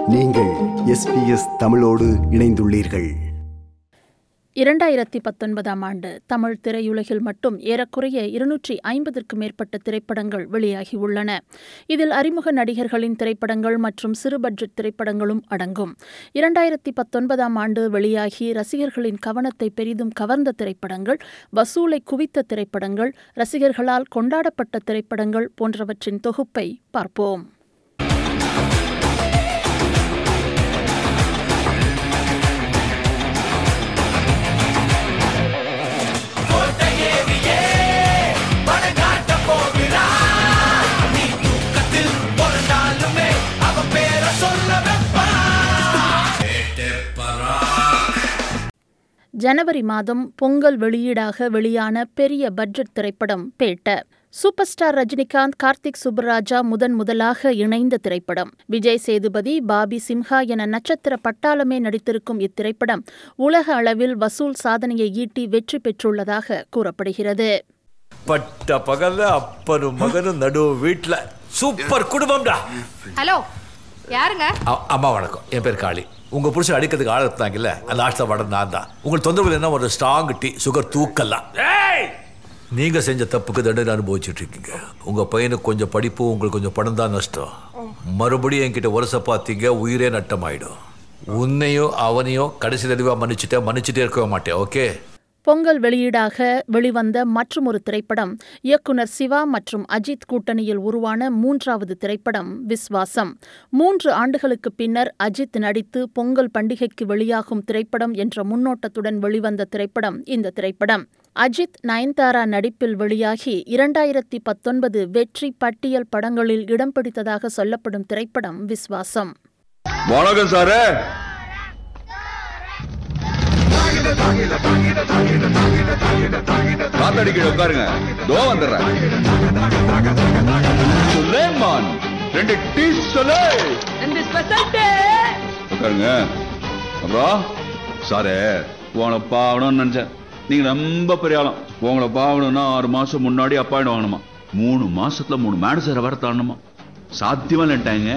நீங்கள் எஸ்பிஎஸ் தமிழோடு இணைந்துள்ளீர்கள் இரண்டாயிரத்தி பத்தொன்பதாம் ஆண்டு தமிழ் திரையுலகில் மட்டும் ஏறக்குறைய இருநூற்றி ஐம்பதற்கு மேற்பட்ட திரைப்படங்கள் வெளியாகியுள்ளன இதில் அறிமுக நடிகர்களின் திரைப்படங்கள் மற்றும் சிறு பட்ஜெட் திரைப்படங்களும் அடங்கும் இரண்டாயிரத்தி பத்தொன்பதாம் ஆண்டு வெளியாகி ரசிகர்களின் கவனத்தை பெரிதும் கவர்ந்த திரைப்படங்கள் வசூலை குவித்த திரைப்படங்கள் ரசிகர்களால் கொண்டாடப்பட்ட திரைப்படங்கள் போன்றவற்றின் தொகுப்பை பார்ப்போம் ஜனவரி மாதம் பொங்கல் வெளியீடாக வெளியான பெரிய பட்ஜெட் திரைப்படம் பேட்ட சூப்பர் ஸ்டார் ரஜினிகாந்த் கார்த்திக் சுப்பராஜா முதன் முதலாக இணைந்த திரைப்படம் விஜய் சேதுபதி பாபி சிம்ஹா என நட்சத்திர பட்டாளமே நடித்திருக்கும் இத்திரைப்படம் உலக அளவில் வசூல் சாதனையை ஈட்டி வெற்றி பெற்றுள்ளதாக கூறப்படுகிறது பட்ட பகல்ல அப்பனும் மகனும் நடு வீட்ல சூப்பர் குடும்பம்டா ஹலோ யாருங்க அ- அம்மா வணக்கம் என் பேர் காளி உங்க புருஷன் அடிக்கிறதுக்கு ஆள் இருந்தாங்கல்ல அந்த ஆட்ச வடம் நான் தான் உங்களுக்கு தொந்தரவு என்ன ஒரு ஸ்ட்ராங் டீ சுகர் தூக்கலாம் ஏய்! நீங்க செஞ்ச தப்புக்கு தண்டனை அனுபவிச்சுட்டு இருக்கீங்க உங்க பையனுக்கு கொஞ்சம் படிப்பு உங்களுக்கு கொஞ்சம் பணம் தான் நஷ்டம் மறுபடியும் என்கிட்ட வருஷ பார்த்தீங்க உயிரே நட்டமாயிடும் உன்னையும் அவனையும் கடைசி தெளிவா மன்னிச்சுட்டேன் மன்னிச்சுட்டே இருக்கவே மாட்டேன் ஓகே பொங்கல் வெளியீடாக வெளிவந்த மற்றுமொரு திரைப்படம் இயக்குனர் சிவா மற்றும் அஜித் கூட்டணியில் உருவான மூன்றாவது திரைப்படம் விஸ்வாசம் மூன்று ஆண்டுகளுக்கு பின்னர் அஜித் நடித்து பொங்கல் பண்டிகைக்கு வெளியாகும் திரைப்படம் என்ற முன்னோட்டத்துடன் வெளிவந்த திரைப்படம் இந்த திரைப்படம் அஜித் நயன்தாரா நடிப்பில் வெளியாகி இரண்டாயிரத்தி பத்தொன்பது வெற்றி பட்டியல் படங்களில் இடம் பிடித்ததாக சொல்லப்படும் திரைப்படம் விஸ்வாசம் வணக்கம் சாரு காத்தடிக்க உட்காருங்க தோ வந்துடுறேன் சுலேமான் ரெண்டு டீ சொல்லு உட்காருங்க அப்புறம் சாரு உங்களை பாவணும்னு நினைச்சேன் நீங்க ரொம்ப பெரிய ஆளும் உங்களை பாவணும்னா ஆறு மாசம் முன்னாடி அப்பாயிண்ட் வாங்கணுமா மூணு மாசத்துல மூணு மேடு சார் வர தாண்டணுமா சாத்தியமா இல்லட்டாங்க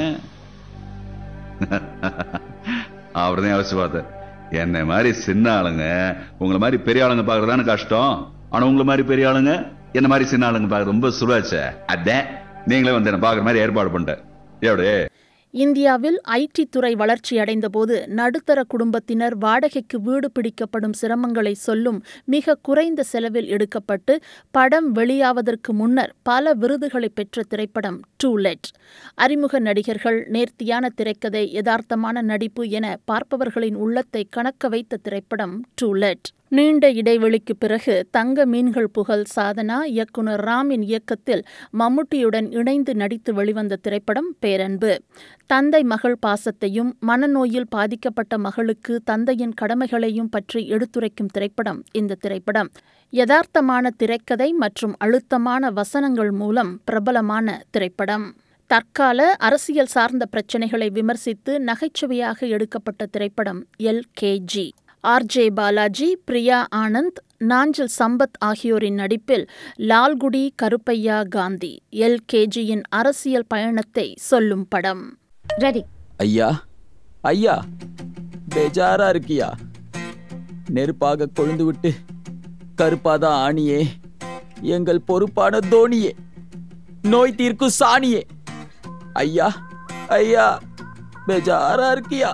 அவர்தான் யோசிச்சு பார்த்தேன் என்னை மாதிரி சின்ன ஆளுங்க உங்களை மாதிரி பெரிய ஆளுங்க பாக்குறதானே கஷ்டம் ஆனா உங்களை மாதிரி பெரிய ஆளுங்க என்ன மாதிரி சின்ன ஆளுங்க பாக்குறது ரொம்ப சுலாச்சே அதான் நீங்களே வந்து என்ன பாக்குற மாதிரி ஏற்பாடு பண்ணிட்டேன் எப்படி இந்தியாவில் ஐடி துறை வளர்ச்சியடைந்தபோது நடுத்தர குடும்பத்தினர் வாடகைக்கு வீடு பிடிக்கப்படும் சிரமங்களை சொல்லும் மிக குறைந்த செலவில் எடுக்கப்பட்டு படம் வெளியாவதற்கு முன்னர் பல விருதுகளை பெற்ற திரைப்படம் டூலெட் அறிமுக நடிகர்கள் நேர்த்தியான திரைக்கதை யதார்த்தமான நடிப்பு என பார்ப்பவர்களின் உள்ளத்தை கணக்க வைத்த திரைப்படம் டூலெட் நீண்ட இடைவெளிக்கு பிறகு தங்க மீன்கள் புகழ் சாதனா இயக்குனர் ராமின் இயக்கத்தில் மம்முட்டியுடன் இணைந்து நடித்து வெளிவந்த திரைப்படம் பேரன்பு தந்தை மகள் பாசத்தையும் மனநோயில் பாதிக்கப்பட்ட மகளுக்கு தந்தையின் கடமைகளையும் பற்றி எடுத்துரைக்கும் திரைப்படம் இந்த திரைப்படம் யதார்த்தமான திரைக்கதை மற்றும் அழுத்தமான வசனங்கள் மூலம் பிரபலமான திரைப்படம் தற்கால அரசியல் சார்ந்த பிரச்சினைகளை விமர்சித்து நகைச்சுவையாக எடுக்கப்பட்ட திரைப்படம் L K G R J Balaji Priya Anand Nanjil Sampath ஆகியோரின் நடிப்பில் லால்குடி கருப்பையா காந்தி எல் கேஜியின் அரசியல் பயணத்தை சொல்லும் படம் ரெடி ஐயா ஐயா பேஜாரா இருக்கியா நெருப்பாக கொழுந்து விட்டு கருப்பாத ஆணியே எங்கள் பொறுப்பான தோணியே நோய் தீர்க்கும் சாணியே ஐயா ஐயா பேஜாரா இருக்கியா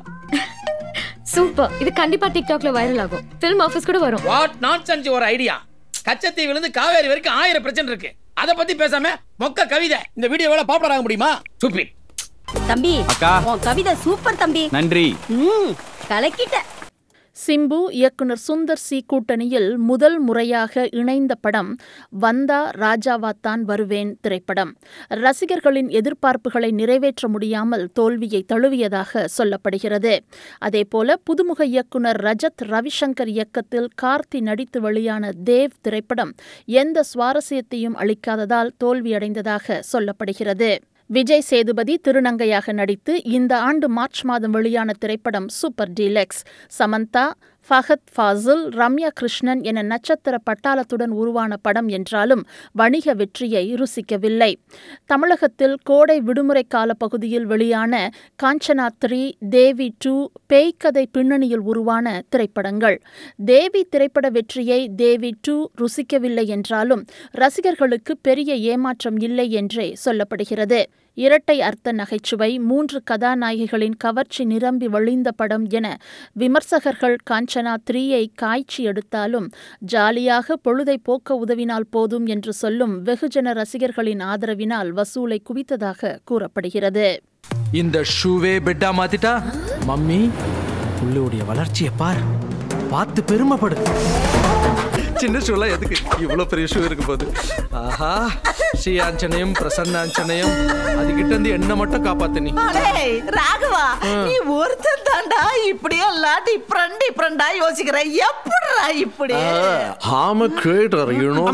சூப்பர் இது கண்டிப்பா டிக்டாக்ல வைரல் ஆகும் ஃபில்ம் ஆஃபீஸ் கூட வரும் வாட் நான்சென்ஸ் ஒரு ஐடியா கச்சத்தீவிலிருந்து காவேரி வரைக்கும் ஆயிரம் பிரச்சனை இருக்கு அத பத்தி பேசாம மொக்க கவிதை இந்த வீடியோவால பாப்புலர் ஆக முடியுமா சூப்பி தம்பி அக்கா. உன் கவிதை சூப்பர் தம்பி நன்றி ம் கலக்கிட்ட சிம்பு இயக்குனர் சுந்தர் சி கூட்டணியில் முதல் முறையாக இணைந்த படம் வந்தா ராஜாவாத்தான் வருவேன் திரைப்படம் ரசிகர்களின் எதிர்பார்ப்புகளை நிறைவேற்ற முடியாமல் தோல்வியை தழுவியதாக சொல்லப்படுகிறது அதேபோல புதுமுக இயக்குனர் ரஜத் ரவிசங்கர் இயக்கத்தில் கார்த்தி நடித்து வெளியான தேவ் திரைப்படம் எந்த சுவாரஸ்யத்தையும் அளிக்காததால் தோல்வியடைந்ததாக சொல்லப்படுகிறது விஜய் சேதுபதி திருநங்கையாக நடித்து இந்த ஆண்டு மார்ச் மாதம் வெளியான திரைப்படம் சூப்பர் டீலக்ஸ் சமந்தா ஃபஹத் ஃபாசில் ரம்யா கிருஷ்ணன் என நட்சத்திர பட்டாளத்துடன் உருவான படம் என்றாலும் வணிக வெற்றியை ருசிக்கவில்லை தமிழகத்தில் கோடை விடுமுறை கால பகுதியில் வெளியான காஞ்சனா த்ரீ தேவி டூ பேய்க்கதை பின்னணியில் உருவான திரைப்படங்கள் தேவி திரைப்பட வெற்றியை தேவி டூ ருசிக்கவில்லை என்றாலும் ரசிகர்களுக்கு பெரிய ஏமாற்றம் இல்லை என்றே சொல்லப்படுகிறது இரட்டை அர்த்த நகைச்சுவை மூன்று கதாநாயகிகளின் கவர்ச்சி நிரம்பி வழிந்த படம் என விமர்சகர்கள் காஞ்சனா த்ரீயை காய்ச்சி எடுத்தாலும் ஜாலியாக பொழுதை போக்க உதவினால் போதும் என்று சொல்லும் வெகுஜன ரசிகர்களின் ஆதரவினால் வசூலை குவித்ததாக கூறப்படுகிறது இந்த ஷூவே பெட்டா மாத்திட்டா மம்மி உள்ளுடைய வளர்ச்சியை பார் பார்த்து பெருமைப்படு சின்ன ஷூலாம் எதுக்கு இவ்வளவு பெரிய ஷூ இருக்கு போது ஆஹா ஸ்ரீயாஞ்சனையும் பிரசன்னாஞ்சனையும் அதுகிட்ட இருந்து என்ன மட்டும் காப்பாத்து நீ அடேய், ராகவா நீ ஒருத்தன் தாண்டா இப்படி எல்லாம் டிஃப்ரெண்ட் டிஃப்ரெண்டா யோசிக்கிற எப்படிடா இப்படி ஆம் கிரியேட்டர் யூ நோ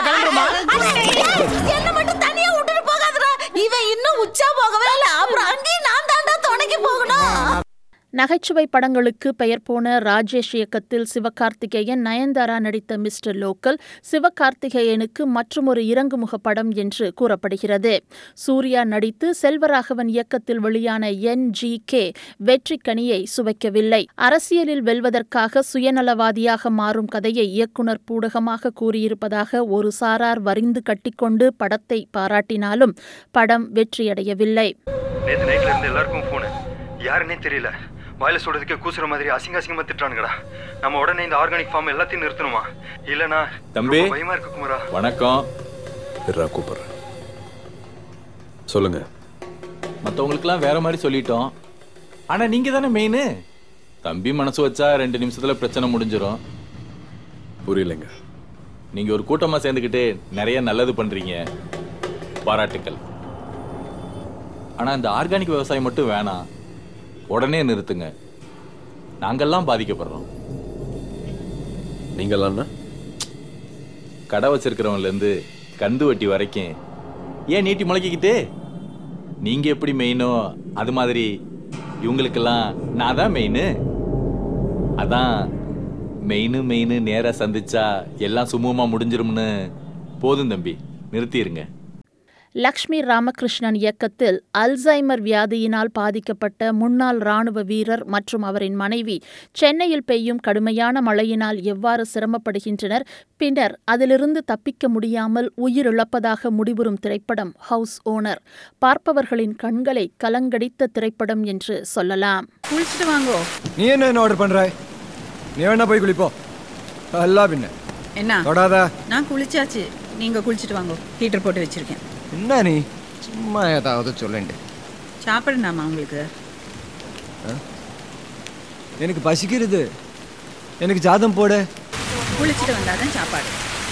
என்ன மட்டும் தனியா விட்டுட்டு போகாதடா இவன் இன்னும் உச்சா போகவே இல்ல அப்புறம் அங்கேயும் நான் தாண்டா துணைக்கு போகணும் நகைச்சுவை படங்களுக்கு பெயர் போன ராஜேஷ் இயக்கத்தில் சிவகார்த்திகேயன் நயன்தாரா நடித்த மிஸ்டர் லோக்கல் சிவகார்த்திகேயனுக்கு மற்றுமொரு இறங்குமுக படம் என்று கூறப்படுகிறது சூர்யா நடித்து செல்வராகவன் இயக்கத்தில் வெளியான என் ஜி கே வெற்றி கனியை சுவைக்கவில்லை அரசியலில் வெல்வதற்காக சுயநலவாதியாக மாறும் கதையை இயக்குனர் பூடகமாக கூறியிருப்பதாக ஒரு சாரார் வரிந்து கட்டிக்கொண்டு படத்தை பாராட்டினாலும் படம் வெற்றியடையவில்லை நேத்து நைட்ல இருந்து எல்லாருக்கும் போனு யாருன்னே தெரியல வாயில சுடுறதுக்கே கூசுற மாதிரி அசிங்க அசிங்கமா திட்டுறானுங்கடா நம்ம உடனே இந்த ஆர்கானிக் ஃபார்ம் எல்லாத்தையும் நிறுத்தணுமா இல்லனா தம்பி. ரொம்ப பயமா இருக்கு குமரா வணக்கம் இருடா கூப்பிடுறேன் சொல்லுங்க மற்றவங்களுக்குலாம் வேற மாதிரி சொல்லிட்டோம் ஆனா நீங்க தானே மெயின் தம்பி மனசு வச்சா ரெண்டு நிமிஷத்துல பிரச்சனை முடிஞ்சிரும் புரியலைங்க நீங்க ஒரு கூட்டமா சேர்ந்துக்கிட்டு நிறைய நல்லது பண்றீங்க பாராட்டுக்கள் ஆனா இந்த ஆர்கானிக் விவசாயம் மட்டும் வேணாம் உடனே நிறுத்துங்க நாங்கெல்லாம் பாதிக்கப்படுறோம் நீங்களாம்னா கடை வச்சிருக்கிறவன்ல இருந்து கந்து வட்டி வரைக்கும் ஏன் நீட்டி முளைக்கிக்கிட்டு நீங்க எப்படி மெயினோ அது மாதிரி இவங்களுக்கெல்லாம் நான் தான் மெயின் அதான் மெயின் மெயின் நேரா சந்திச்சா எல்லாம் சுமூகமா முடிஞ்சிரும்னு போதும் தம்பி நிறுத்திடுங்க லக்ஷ்மி ராமகிருஷ்ணன் இயக்கத்தில் அல்சைமர் வியாதியினால் பாதிக்கப்பட்ட முன்னாள் ராணுவ வீரர் மற்றும் அவரின் மனைவி சென்னையில் பெய்யும் கடுமையான மழையினால் எவ்வாறு சிரமப்படுகின்றனர் பின்னர் அதிலிருந்து தப்பிக்க முடியாமல் உயிரிழப்பதாக முடிவுறும் திரைப்படம் ஹவுஸ் ஓனர் பார்ப்பவர்களின் கண்களை கலங்கடித்த திரைப்படம் என்று சொல்லலாம் குளிச்சுட்டு வாங்கோ நீ என்ன என்ன ஆர்டர் பண்ற நீ வேணா போய் குளிப்போ அல்லா பின்ன என்ன தொடாத நான் குளிச்சாச்சு நீங்க குளிச்சுட்டு வாங்கோ ஹீட்டர் போட்டு வச்சிருக்கேன் என்ன நீ சும்மா ஏதாவது சொல்லேன்ட்டு சாப்பிடணாமா உங்களுக்கு எனக்கு பசிக்கிறது எனக்கு ஜாதம் போட குளிச்சுட்டு வந்தாதான் சாப்பாடு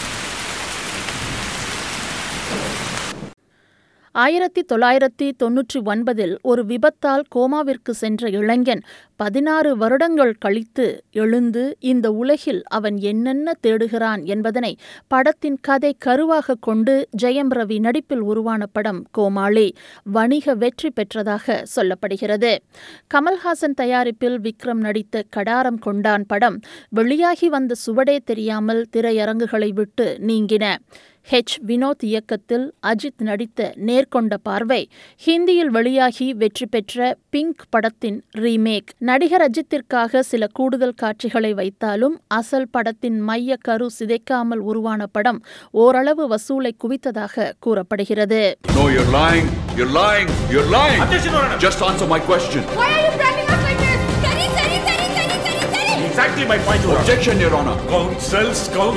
ஆயிரத்தி தொள்ளாயிரத்தி தொன்னூற்றி ஒன்பதில் ஒரு விபத்தால் கோமாவிற்கு சென்ற இளைஞன் பதினாறு வருடங்கள் கழித்து எழுந்து இந்த உலகில் அவன் என்னென்ன தேடுகிறான் என்பதனை படத்தின் கதை கருவாக கொண்டு ஜெயம் ரவி நடிப்பில் உருவான படம் கோமாளி வணிக வெற்றி பெற்றதாக சொல்லப்படுகிறது கமல்ஹாசன் தயாரிப்பில் விக்ரம் நடித்த கடாரம் கொண்டான் படம் வெளியாகி வந்த சுவடே தெரியாமல் திரையரங்குகளை விட்டு நீங்கின ஹெச் வினோத் இயக்கத்தில் அஜித் நடித்த நேர்கொண்ட பார்வை ஹிந்தியில் வெளியாகி வெற்றி பெற்ற பிங்க் படத்தின் ரீமேக் நடிகர் அஜித்திற்காக சில கூடுதல் காட்சிகளை வைத்தாலும் அசல் படத்தின் மைய கரு சிதைக்காமல் உருவான படம் ஓரளவு வசூலை குவித்ததாக கூறப்படுகிறது No, you're lying. You're lying. You're lying. Just answer my question. Why are you branding us like this? Sari, sari, sari, sari, sari, sari. Exactly my point. Objection, Your Honor. Counsels,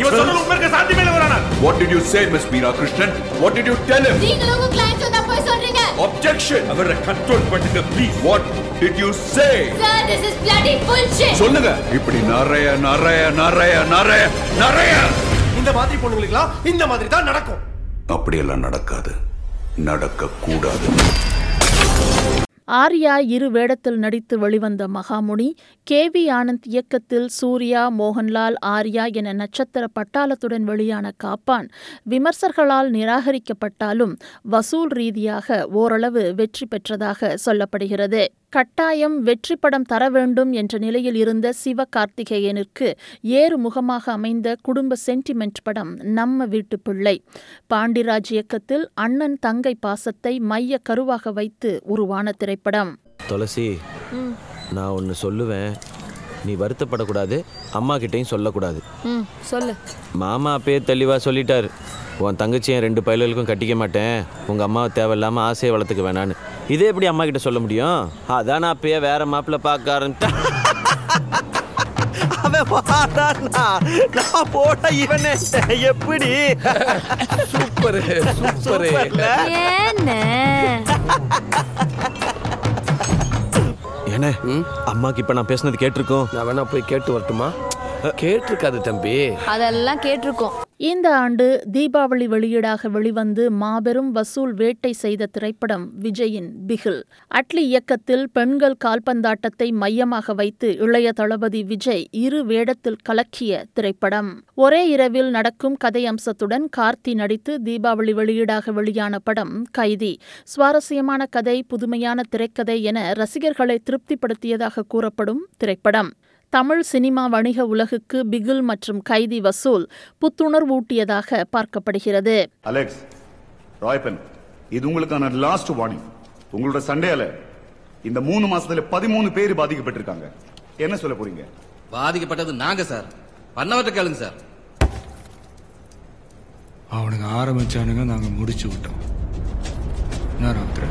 What did you say, Miss Meera Krishnan? What did you tell him? நீங்களும் உங்க clients தான் போய் சொல்றீங்க. Objection. அவரை control பண்ணுங்க please What did you say? Sir, this is bloody bullshit. சொல்லுங்க இப்படி நிறைய நிறைய நிறைய நிறைய நிறைய இந்த மாதிரி பொண்ணுங்களுக்குலாம் இந்த மாதிரி தான் நடக்கும் அப்படியெல்லாம் நடக்காது நடக்க கூடாது ஆர்யா இரு வேடத்தில் நடித்து வெளிவந்த மகாமுனி கே வி ஆனந்த் இயக்கத்தில் சூர்யா மோகன்லால் ஆர்யா என நட்சத்திர பட்டாளத்துடன் வெளியான காப்பான் விமர்சகர்களால் நிராகரிக்கப்பட்டாலும் வசூல் ரீதியாக ஓரளவு வெற்றி பெற்றதாக சொல்லப்படுகிறது கட்டாயம் வெற்றி படம் தர வேண்டும் என்ற நிலையில் இருந்த சிவகார்த்திகேயனிற்கு ஏறு முகமாக அமைந்த குடும்ப சென்டிமெண்ட் படம் நம்ம வீட்டு பிள்ளை பாண்டிராஜ் இயக்கத்தில் அண்ணன் தங்கை பாசத்தை மைய கருவாக வைத்து உருவான திரைப்படம் துளசி நான் ஒன்று சொல்லுவேன் நீ வருத்தப்படக்கூடாது அம்மா கிட்டேயும் சொல்லக்கூடாது ம் சொல்லு மாமா அப்பயே தெளிவாக சொல்லிட்டாரு உன் தங்கச்சியும் ரெண்டு பயல்களுக்கும் கட்டிக்க மாட்டேன் உங்கள் அம்மாவை தேவையில்லாமல் ஆசையை வளர்த்துக்க வேணான்னு இதே எப்படி அம்மா கிட்ட சொல்ல முடியும் அதான் நான் அப்பயே வேற மாப்பிள்ள பார்க்க ஆரம்பிட்டேன் அவன் வாடான்னா, நான் போட இவனே எப்படி சூப்பர் சூப்பர் என்ன அம்மாக்கு இப்போ நான் பேசுனது கேட்டிருக்கோம் நான் வேணா போய் கேட்டு வரட்டுமா கேட்டிருக்காது தம்பி அதெல்லாம் கேட்டிருக்கோம் இந்த ஆண்டு தீபாவளி வெளியீடாக வெளிவந்து மாபெரும் வசூல் வேட்டை செய்த திரைப்படம் விஜயின் பிகில் அட்லி இயக்கத்தில் பெண்கள் கால்பந்தாட்டத்தை மையமாக வைத்து இளைய தளபதி விஜய் இரு வேடத்தில் கலக்கிய திரைப்படம் ஒரே இரவில் நடக்கும் கதை அம்சத்துடன் கார்த்தி நடித்து தீபாவளி வெளியீடாக வெளியான படம் கைதி சுவாரஸ்யமான கதை புதுமையான திரைக்கதை என ரசிகர்களை திருப்திப்படுத்தியதாக கூறப்படும் திரைப்படம் தமிழ் சினிமா வணிக உலகுக்கு பிகில் மற்றும் கைதி வசூல் புத்துணர்வூட்டியதாக பார்க்கப்படுகிறது அலெக்ஸ் ராய்பன் இது உங்களுக்கான லாஸ்ட் வார்னிங் உங்களோட சண்டையால இந்த மூணு மாசத்துல பதிமூணு பேர் பாதிக்கப்பட்டிருக்காங்க என்ன சொல்ல போறீங்க பாதிக்கப்பட்டது நாங்க சார் பண்ணவற்ற கேளுங்க சார் அவனுங்க ஆரம்பிச்சானுங்க நாங்க முடிச்சு விட்டோம் என்ன ராத்திர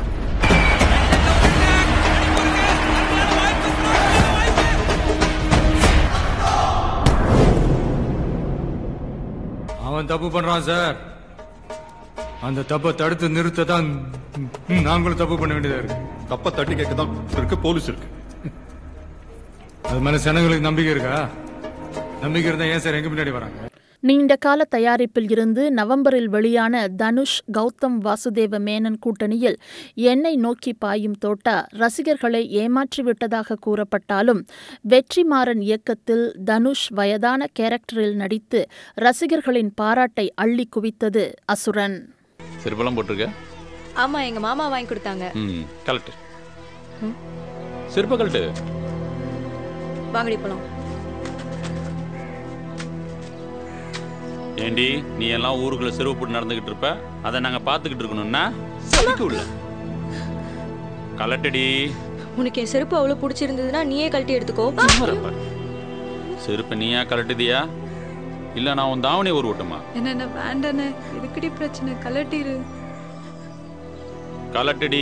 அவன் தப்பு பண்றான் சார் அந்த தப்பை தடுத்து நிறுத்த தான் நாங்களும் தப்பு பண்ண வேண்டியதா இருக்கு தப்ப தட்டி கேட்க தான் இருக்கு போலீஸ் இருக்கு அது மேல ஜனங்களுக்கு நம்பிக்கை இருக்கா நம்பிக்கை இருந்தா ஏன் சார் எங்க பின்னாடி வராங்க நீண்ட கால தயாரிப்பில் இருந்து நவம்பரில் வெளியான தனுஷ் கௌதம் வாசுதேவ மேனன் கூட்டணியில் எண்ணெய் நோக்கி பாயும் தோட்டா ரசிகர்களை ஏமாற்றிவிட்டதாக கூறப்பட்டாலும் வெற்றிமாறன் இயக்கத்தில் தனுஷ் வயதான கேரக்டரில் நடித்து ரசிகர்களின் பாராட்டை அள்ளி குவித்தது அசுரன் செருப்பெல்லாம் போட்டிருக்க ஆமா எங்க மாமா வாங்கி கொடுத்தாங்க ம் கலட்டு செருப்ப கலட்டு வாங்கடி போலாம் ஏண்டி நீ எல்லாம் ஊருக்குள்ள செருவு போட்டு நடந்துகிட்டு இருப்ப அதை நாங்க பாத்துக்கிட்டு இருக்கணும்னா சலிக்க உள்ள கலட்டடி உனக்கு என் செருப்பு அவ்வளவு பிடிச்சிருந்ததுன்னா நீயே கழட்டி எடுத்துக்கோ சும்மாரப்ப. செருப்பை நீயா கலட்டுதியா இல்ல நான் உன் தாவணி ஒரு விட்டுமா என்ன வேண்டானே எதுக்கடி பிரச்சனை கலட்டிரு கலட்டடி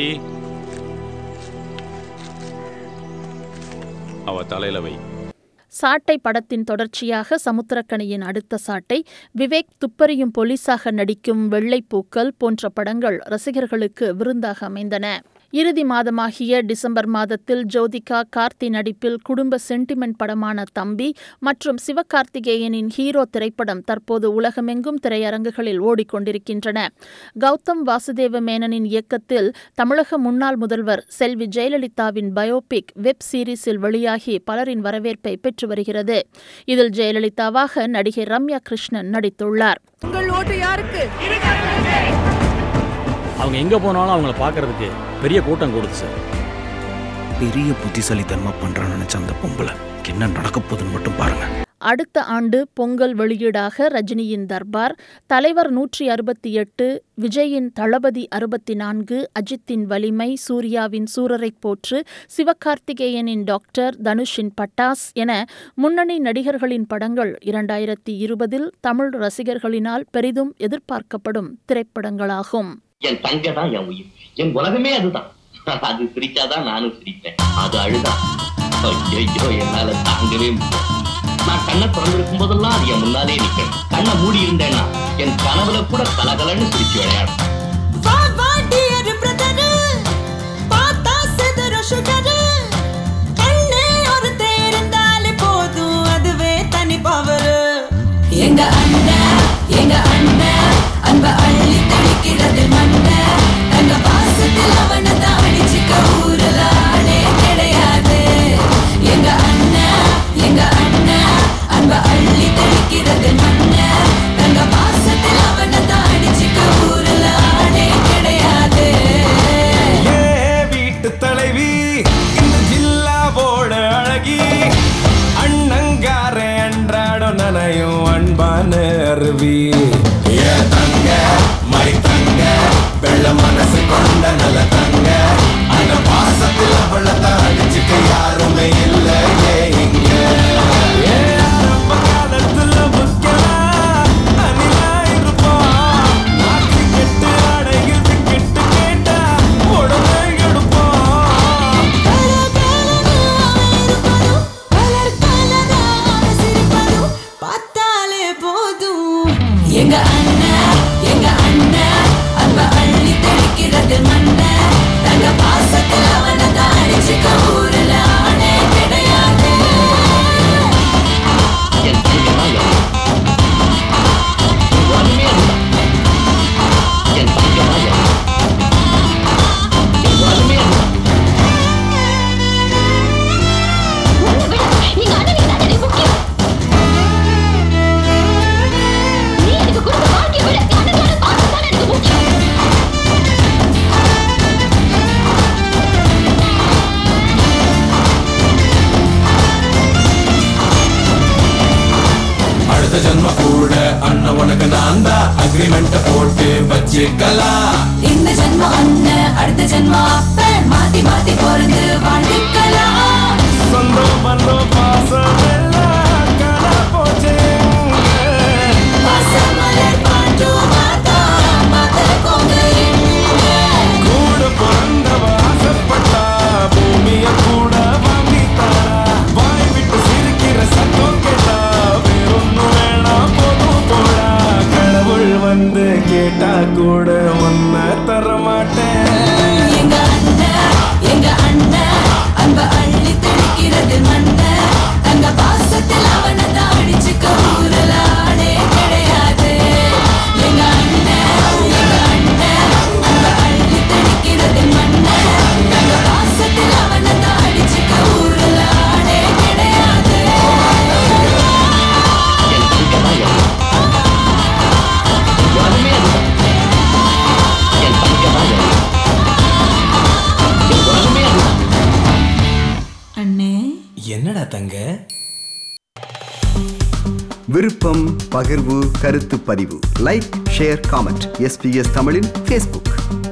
அவ தலையில வை சாட்டை படத்தின் தொடர்ச்சியாக சமுத்திரக்கனியின் அடுத்த சாட்டை விவேக் துப்பறியும் போலீஸாக நடிக்கும் வெள்ளைப்பூக்கள் போன்ற படங்கள் ரசிகர்களுக்கு விருந்தாக அமைந்தன இறுதி மாதமாகிய டிசம்பர் மாதத்தில் ஜோதிகா கார்த்தி நடிப்பில் குடும்ப சென்டிமெண்ட் படமான தம்பி மற்றும் சிவகார்த்திகேயனின் ஹீரோ திரைப்படம் தற்போது உலகமெங்கும் திரையரங்குகளில் ஓடிக்கொண்டிருக்கின்றன கௌதம் வாசுதேவ மேனனின் இயக்கத்தில் தமிழக முன்னாள் முதல்வர் செல்வி ஜெயலலிதாவின் பயோபிக் வெப் சீரிஸில் வெளியாகி பலரின் வரவேற்பை பெற்று வருகிறது இதில் ஜெயலலிதாவாக நடிகை ரம்யா கிருஷ்ணன் நடித்துள்ளார் உங்கள் ஓட்டு யாருக்கு அவங்க எங்கே போனாலும் அவங்கள பார்க்கறதுக்கு பெரிய கூட்டம் கூடுது சார் பெரிய புத்திசாலித்தனமா பண்றான்னு நினைச்ச அந்த பொம்பளை என்ன நடக்க போகுதுன்னு மட்டும் பாருங்க அடுத்த ஆண்டு பொங்கல் வெளியீடாக ரஜினியின் தர்பார் தலைவர் நூற்றி அறுபத்தி எட்டு விஜயின் தளபதி அறுபத்தி நான்கு அஜித்தின் வலிமை சூர்யாவின் சூரரைப் போற்று சிவகார்த்திகேயனின் டாக்டர் தனுஷின் பட்டாஸ் என முன்னணி நடிகர்களின் படங்கள் இரண்டாயிரத்தி இருபதில் தமிழ் ரசிகர்களினால் பெரிதும் எதிர்பார்க்கப்படும் திரைப்படங்களாகும் என் தங்க தான் என் உயிர் என் உலகமே அதுதான் அது சிரிச்சாதான் நானும் சிரிப்பேன் அது அழுதா ஐயோ என்னால தாங்கவே முடியாது நான் கண்ணை திறந்திருக்கும் போதெல்லாம் அது என் முன்னாலே நிக்கணும் கண்ணை மூடி இருந்தேன்னா என் கனவுல கூட கலகலன்னு சிரிச்சு விளையாடும் வா வா டியர் பிரதர் பார்த்தா சிதற சுகர் கண்ணே ஒரு தேர்ந்தாலே போதும் அதுவே தனி பவர் எங்க அண்ணன் எங்க அண்ணன் அன்ப அள்ளி தெளிக்கிறது மண்ண தங்க பாசத்தில் அவனை தான் அடிச்சுக்க ஊரல ஆளே கிடையாது எங்க அண்ணன் எங்க அண்ணன் அன்ப அள்ளி தெளிக்கிறது மண்ண தங்க பாசத்தில் அவனை தான் அடிச்சுக்க ஊரல ஆளே கிடையாது ஏ வீட்டு தலைவி இந்த வந்தா அக்ரிமெண்ட் போட்டு வச்சுக்கலாம் இந்த ஜென்மம் அண்ணன் அடுத்த ஜென்மம் அப்பன் மாத்தி மாத்தி பிறந்து வாழ்ந்துக்கலாம் சொந்தம் பந்தம் பாசம் எல்லாம் காணா போச்சு பசமலர் பாட்டு மாத்தா மாத்தக்கோங்க கூட பிறந்தவ ஆசைப்பட்டா பூமிய கூட வாங்கி தாரா வாய் விட்டு சிரிக்கிற சத்தம் கேட்டா வேறொன்னும் வேணாம் போதும் போடா கடவுள் வந்து கேட்டா கூட ஒன்ன தர மாட்டேன் எங்க அண்ணன் எங்க அண்ணன் அன்ப அள்ளி தெளிக்கிறது மண்ண தங்க பாசத்தில் அவனை தான் அடிச்சுக்க ஊரல ஆளே கிடையாது எங்க அண்ணன் எங்க அண்ணன் அன்ப அள்ளி தெளிக்கிறது மண்ண தங்க பாசத்தில் அவனை தான் அடிச்சுக்க ஊரல ஆளே கிடையாது அண்ணே என்னடா தங்க விருப்பம் பகிர்வு கருத்து பதிவு லைக் ஷேர் காமெண்ட் எஸ்பிஎஸ் தமிழின் ஃபேஸ்புக்